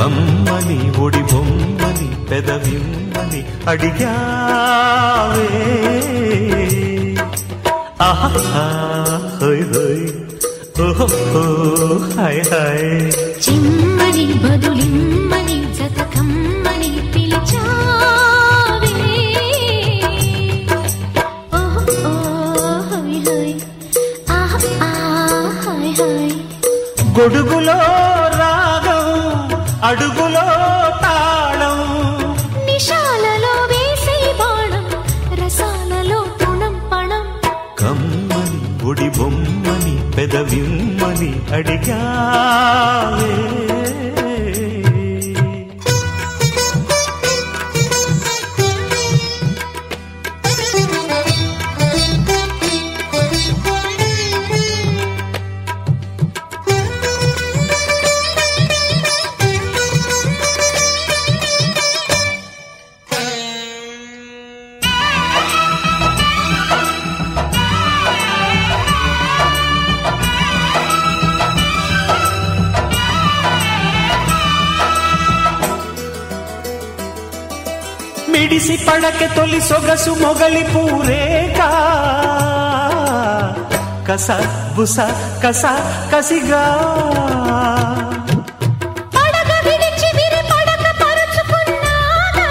కమ్మని ఒడి బొమ్మని పెదవిమ్మని అడిగావే ఆహా హోయ్ హోయ్ ఓహో హాయ్ హాయ్ చిమ్మని బదులిమ్మని జతకమ్మని పిలిచావే ఓహ్ ఓహ్ హోయ్ హోయ్ ఆహ్ ఆహ్ హోయ్ హోయ్ గొడుగులో రాగం అడుగులో తాళం నిశాలలో వేసే బాణం రసాలలో తృణం పణం కమ్మని ఒడి బొమ్మని పెదవిమ్మని అడిగావే మిడిసి పడకె తొలి సొగసు మొగలి పూరేక కస బుస కస కసిగా పడగ విడిచి విరి పడక పరుచుకున్నానా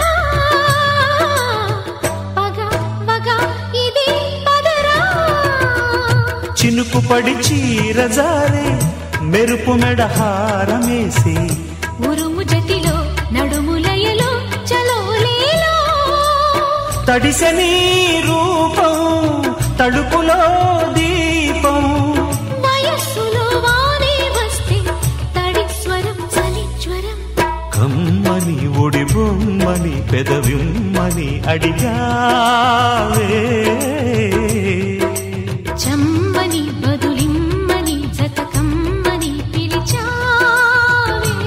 పగ వగ ఇది పదరా చినుకు పడి చీరజారే మెరుపు మెడ హారమేసి ఉరుము జతిలో నడుములయలో చలోలేలో తడిసె నీ రూపం తడుపులో దీపం వయస్సులో వానే వస్తే తడి స్వరం చలి జ్వరం కమ్మని ఒడి బొమ్మని పెదవిమ్మని అడిగావే చమ్మని బదులిమ్మని జతకమ్మని పిలిచావే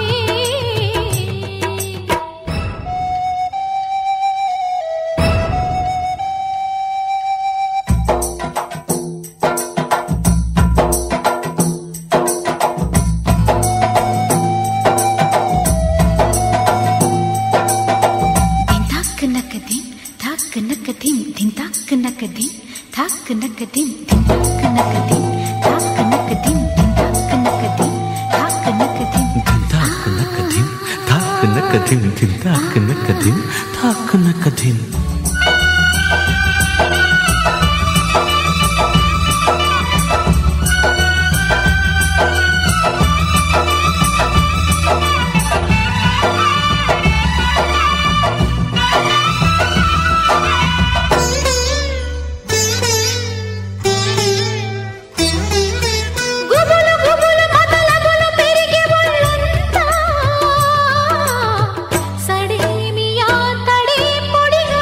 దిన్ తాక్ నక దిన్ తాక్ నక దిన్ దిన్ తాక్ నక దిన్ తాక్ నక దిన్ దిన్ తాక్ నక దిన్ తాక్ నక దిన్ దిన్ తాక్ నక దిన్ తాక్ నక దిన్ తాక్ నకదిం తాక్ నకదిం తాక్ నకదిం తాక్ నకదిం గుబులు గుబులు మతలబులు పెరిగి ఒళ్ళంతా సడేమియా తడే పొడిగా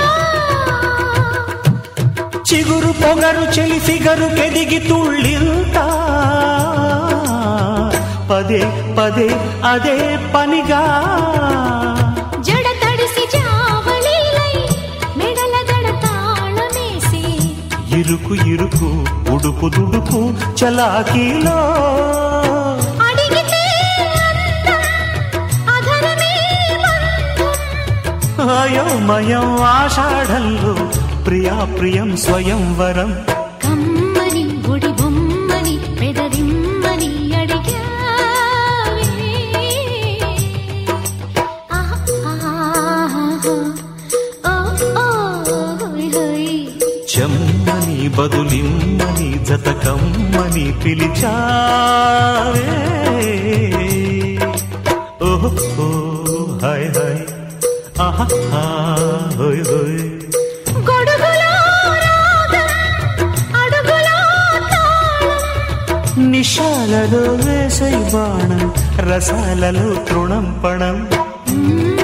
చిగురు పొగరు చెలి ఫిగరు కెదిగి తుళ్ళింతా పదే పదే అదే పనిగా జడ తడిసి జావళీలై మెడల దడ తాళమేసి ఇరుకు ఇరుకు ఉడుకు దుడుకు చలాకీలో అడిగితే అందం, అధరమే బంధం. అయోమయం ఆషాఢంలో ప్రియా ప్రియం స్వయంవరం కమ్మని గుడి బొమ్మని పెదరిమ్మని అడిగావే ఆహా, ఆహా, ఓ, ఓ, హోయ్, హోయ్. చెమ్మని బదులిమ్మని జతకమ్మని పిలిచావే ఓహో ఓ, హాయ్ హాయ్ ఆహా హా, హోయ్ హోయ్ గొడుగులో రాగం, అడుగులో తాళం. నిశాలలో వేసై బాణం రసాలలో తృణం పణం మ్మ్.